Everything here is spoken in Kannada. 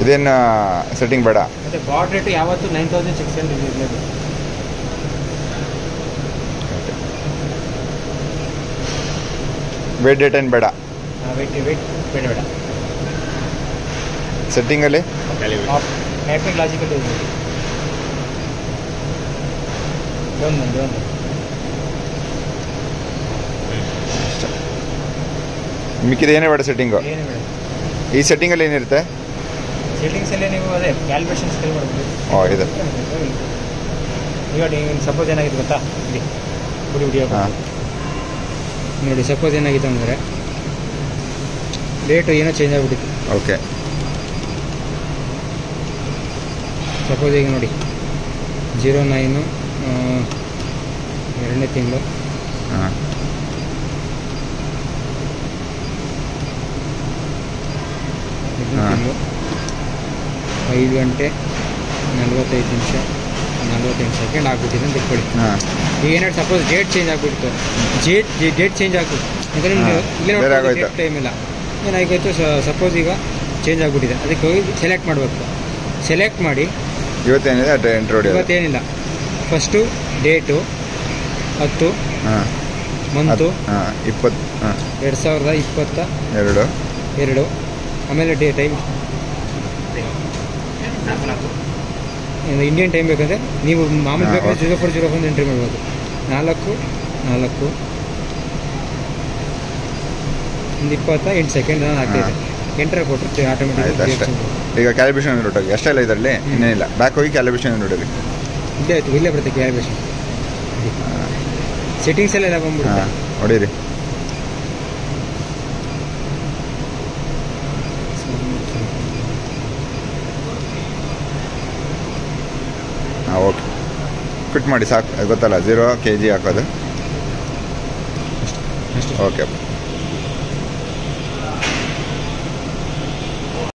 ಇದೇನು ಸೆಟ್ಟಿಂಗ್ ಬೇಡ ಮತ್ತು ಬಾಡ್ ರೇಟ್ ಯಾವತ್ತು ನೈನ್ ತೌಸಂಡ್ ಸಿಕ್ಸ್ ಹಂಡ್ರೆಡ್ ಇರಲೇಬೇಕು ವೇಟ್ ಡೇಟ್ ಏನು ಬೇಡ ವೆಯ್ಟ್ ವೆಯ್ಟ್ ಬೇಡ ಬೇಡ ಸೆಟ್ಟಿಂಗಲ್ಲಿ ಟೈಪಿಂಗ್ ಲಾಜಿಕಲ್ ಇರಬೇಕು ಒಂದು ಒಂದು ಮಿಕ್ಕಿದ ಏನೇ ಬೇಡ ಸೆಟ್ಟಿಂಗು ಏನು ಬೇಡ ಈ ಸೆಟ್ಟಿಂಗಲ್ಲಿ ಏನಿರುತ್ತೆ ಸೆಟ್ಟಿಂಗ್ಸಲ್ಲೇ ನೀವು ಅದೇ ಕ್ಯಾಲ್ಕುಲೇಷನ್ ಸ್ಕಿಲ್ ಮಾಡ್ಬೋದು ಓ ಇದು ಈಗ ನೀವು ಸಪೋಸ್ ಏನಾಗಿದೆ ಗೊತ್ತಾ ಇಲ್ಲಿ ಬಿಡಿ ಬಿಡಿ ಹಾಂ ನೋಡಿ ಸಪೋಸ್ ಏನಾಗಿದೆ ಅಂದರೆ ಡೇಟು ಏನೋ ಚೇಂಜ್ ಆಗಿಬಿಟ್ಟಿತ್ತು ಓಕೆ ಸಪೋಸ್ ಈಗ ನೋಡಿ ಜೀರೋ ನೈನು ಎರಡನೇ ತಿಂಗಳು ಹಾಂ ಎರಡನೇ ಹಾ. ತಿಂಗಳು ಐದು ಗಂಟೆ ನಲ್ವತ್ತೈದು ನಿಮಿಷ ನಲ್ವತ್ತೆಂಟು ಸೆಕೆಂಡ್ ಆಗ್ಬಿಟ್ಟಿದೆ ಅಂತ ಇಟ್ಕೊಳ್ಳಿ ಹಾಂ ಈಗ ಏನಾದ್ರು ಸಪೋಸ್ ಡೇಟ್ ಚೇಂಜ್ ಆಗಿಬಿಡ್ತು ಡೇಟ್ ಡೇಟ್ ಚೇಂಜ್ ಆಗ್ಬಿಟ್ಟು ಯಾಕಂದ್ರೆ ಹಾ, ಇಲ್ಲೇ ಬೇರೆ ಆಗೋಯ್ತು. ಡೇಟ್ ಟೈಮ್ ಇಲ್ಲ ಏನಾಗೋಯ್ತು ಸಪೋಸ್ ಈಗ ಚೇಂಜ್ ಆಗಿಬಿಟ್ಟಿದೆ ಅದಕ್ಕೆ ಹೋಗಿ ಸೆಲೆಕ್ಟ್ ಮಾಡಬೇಕು ಸೆಲೆಕ್ಟ್ ಮಾಡಿ ಇವತ್ತೇನಿದೆ ಅಡ್ರೆ ಎಂಟ್ರಿ ಹೊಡಿಯೋದು ಇವತ್ತೇನಿಲ್ಲ ಫಸ್ಟು ಡೇಟು ಹತ್ತು ಹಾಂ ಮಂತು ಹಾಂ ಇಪ್ಪತ್ತು ಹಾಂ ಎರಡು ಸಾವಿರದ ಇಪ್ಪತ್ತ ಎರಡು ಎರಡು ಆಮೇಲೆ ಡೇ ಟೈಮ್ ಇಂಡಿಯನ್ ಟೈಮ್ ಬೇಕಂದ್ರೆ ನೀವು ಮಾಮೂಲಿ ಹಾ, ಬೇಕಾದ್ರೆ okay. Zero four zero four entry ಮಾಡ್ಬೋದು ನಾಲ್ಕು ನಾಲ್ಕು ಒಂದು ಇಪ್ಪತ್ತ ಎಂಟು ಸೆಕೆಂಡ್ ನಾನು ಆಗ್ತಿದೆ ಎಂಟ್ರೆ ಕೊಟ್ಟರೆ ಆಯ್ತು ಅಷ್ಟೇ ಆಟೋಮೆಟಿಕ್ ಈಗ ಕ್ಯಾಲಿಬ್ರೇಷನ್ ನೋಡೋಗಿ ಅಷ್ಟೆಲ್ಲ ಇದರಲ್ಲಿ ಹ್ಮ್. ಇನ್ನೇನಿಲ್ಲ ಬ್ಯಾಕ್ ಹೋಗಿ ಕ್ಯಾಲಿಬ್ರೇಷನ್ ನೋಡೋರಿ ಇಲ್ಲೇ ಆಯ್ತು ಇಲ್ಲೇ ಬರುತ್ತೆ ಕ್ಯಾಲ್ಕುಲೇಷನ್ ಸೆಟ್ಟಿಂಗ್ಸ್ ಎಲ್ಲ ಬಂದ್ಬಿಡುತ್ತೆ ಹಾಂ ಹೊಡೀರಿ ಹಾಂ ಓಕೆ ಫಿಟ್ ಮಾಡಿ ಸಾಕು ಅದು ಗೊತ್ತಲ್ಲ ಝೀರೋ ಕೆ ಜಿ ಹಾಕೋದು ಅಷ್ಟೇ ಓಕೆ